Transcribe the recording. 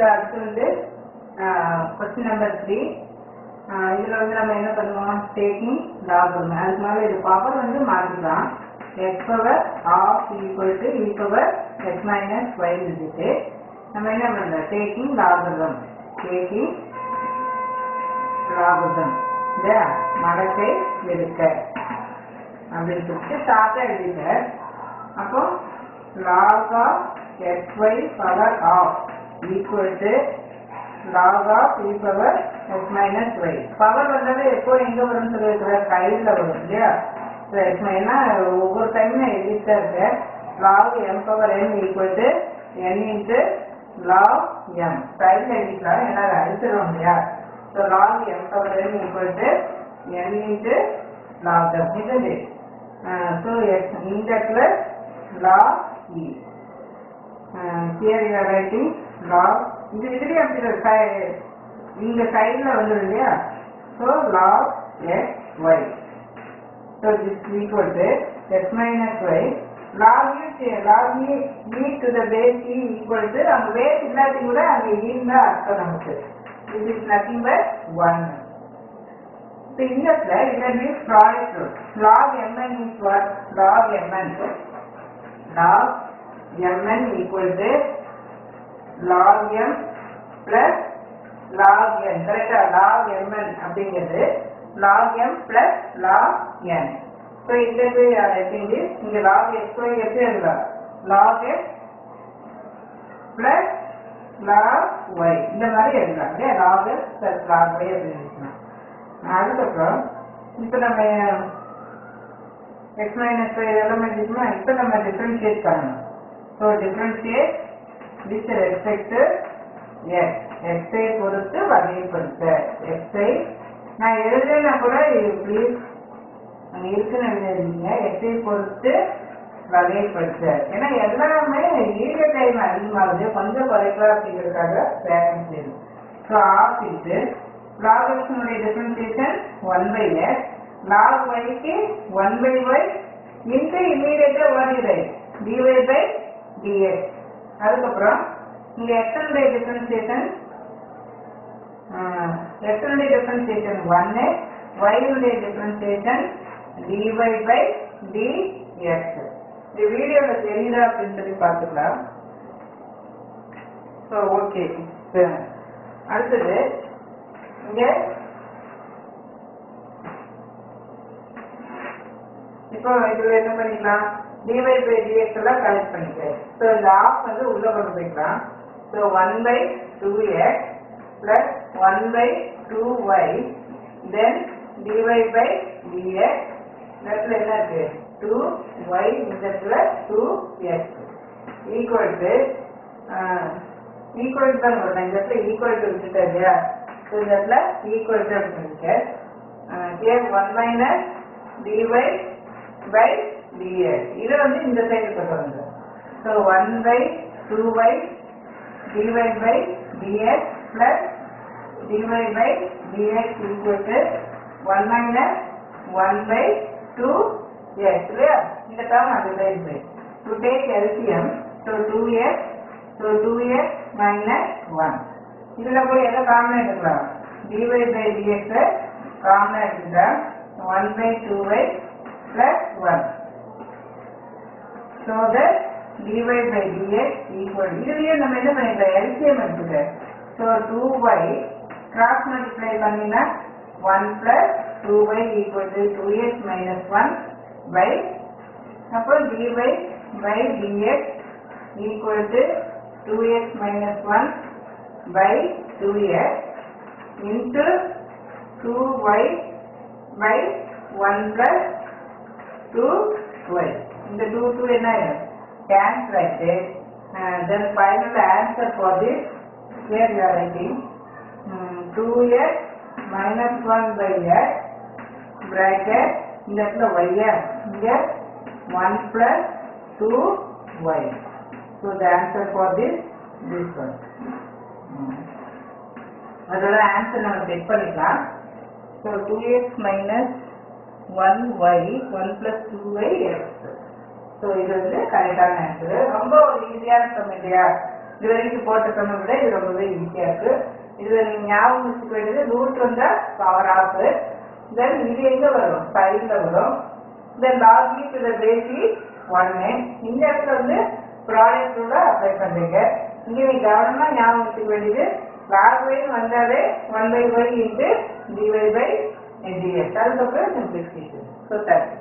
So அடுத்து வந்து question number three இதில் வந்து நம்ம என்ன பண்ணுவோம் டேக்கிங் லாபம் அதுக்கு மேலே இது பவர் வந்து மாற்றிக்கலாம் X power of equal to E power X minus Y இருந்துட்டு நம்ம என்ன பண்ணுறோம் டேக்கிங் லாபம் டேக்கிங் லாபம் இல்லையா மடக்கை எடுக்க அப்படின்னு சொல்லிட்டு ஷார்ட்டாக எழுதிட்டார் அப்போ log of X Y power of equal to log of E power X minus Y power வந்தது எப்போ எங்கே வரும்னு சொல்லியிருக்கிறார் கையில் வரும் இல்லையா ஸோ எக்ஸ் ஏன்னா ஒவ்வொரு டைமும் நான் எழுதிட்டு இருக்கேன் log M power M equal to N into log M கையில் எழுதிக்கலாம் ஏன்னா அதை அழிச்சிடும் இல்லையா so log M power M equal to N into log M இது ஸோ எக்ஸ் இந்த இடத்துல log E here you are writing log இது இதுலேயே அப்படி ஒரு சை- இந்த சைடில் வந்துடும் இல்லையா so log X Y so this equal to X minus Y log E log E E to the base e equal to அங்கே பேஸ் இல்லாட்டி கூட அங்கே ஈன்னு தான் அர்த்தம் நமக்கு இது is nothing but one So in the slide, it will be product rule. Log mn is what? Log mn. Log mn equal to log m plus log n. Correct? Log mn அப்படிங்கிறது log m plus log n. So இந்த way you are writing this. இங்க log x y எப்படி எழுதலாம்? log x plus log y. இந்த மாதிரி எழுதலாம். இல்லையா? log x plus log y அப்படின்னு எழுதலாம். அதுக்கப்புறம் இப்போ நம்ம எக்ஸ் மைனஸ் இதெல்லாம் எழுதிக்கணும் இப்போ நம்ம டிஃப்ரென்ஷியேட் பண்ணணும் so differentiate with respect x எக்ஸை பொறுத்து வகைப்படுத்த எக்ஸை நான் எழுதுனா கூட ப்ளீஸ் அங்கே இருக்குன்னு எழுதிருந்தீங்க எக்ஸை பொறுத்து வகைப்படுத்த ஏன்னா எல்லாமே ஈர டைம் அதிகமாகுது கொஞ்சம் குறைக்கலாம் அப்படிங்கிறதுக்காக பேரண்ட்ஸ் செய்யணும் so half into log x னுடைய differentiation 1 by x log y க்கு 1 by y into immediate what you write dy by dx அதுக்கப்புறம் இங்க x னுடைய டிஃபரன்சியேஷன் x னுடைய டிஃபரன்சியேஷன் 1 y னுடைய டிஃபரன்சியேஷன் dy by dx இந்த வீடியோல தெரியுதா அப்படின்னு சொல்லி பார்த்துக்கலாம் ஸோ ஓகே அடுத்தது இங்க இப்போ இதுல என்ன பண்ணிக்கலாம் dy by dx எல்லாம் கலெக்ட் பண்ணிக்கிறேன் ஸோ இந்த ஆஃப் வந்து உள்ள கொண்டு போய்க்கலாம் so one by two x plus one by two y then dy by dx இந்த இடத்துல என்ன இருக்கு டூ ஒய் இந்த இடத்துல two x equal to equal தான் வருது இந்த இடத்துல ஈக்குவல் டு விட்டுட்டேன் இல்லையா ஸோ இந்த இடத்துல ஈக்குவல் டு அப்படின்னு here one minus dy by ds இது வந்து இந்த சைடு கொண்டு வந்து so one by two y dy by ds plus dy by ds equal to one minus one by two s இல்லையா இந்த டேர்ம் அது by by to take LCM so two s so two s minus one இதில் போய் எதை common எடுக்கலாம் dy by dx common எடுத்துட்டா one by two by plus one so that dy by dx equal இதுலயே நம்ம என்ன பண்ணிக்கலாம் எல்சிஎம் எடுத்துக்க so two y cross multiply பண்ணினா one plus two y equal to two x minus one by அப்போ dy by dx equal to two x minus one by 2x into 2y by 1 plus 2y. இந்த 2 2 என்ன cancel ஆயிட்டு uh, then final answer for this here you are writing um, 2x minus 1 by x bracket இந்த இடத்துல y -ஆ? இங்க 1 plus 2y so the answer for this this one அதோட answer நம்ம check பண்ணிக்கலாம் so two x minus one y one plus two y x so இது வந்து கரெக்டான answer ரொம்ப ஒரு ஈஸியான சம் இல்லையா இது வரைக்கும் போட்ட சொன்ன விட இது ரொம்பவே ஈஸியா இருக்கு இதுல நீங்க ஞாபகம் வச்சுக்க வேண்டியது ரூட் வந்தா பவர் ஆஃப் தென் இது எங்க வரும் சைட்ல வரும் தென் லாக் இ டு த பேசி ஒன்னு இந்த இடத்துல வந்து ப்ராடக்ட் ரூல அப்ளை பண்றீங்க இங்க நீ கவனமா ஞாபகம் வச்சுக்க வேண்டியது லாக் வைன்னு வந்தாலே one by y into dy by ds அதுக்கப்புறம் சிம்பிளிஃபிகேஷன் ஸோ தேங்க்யூ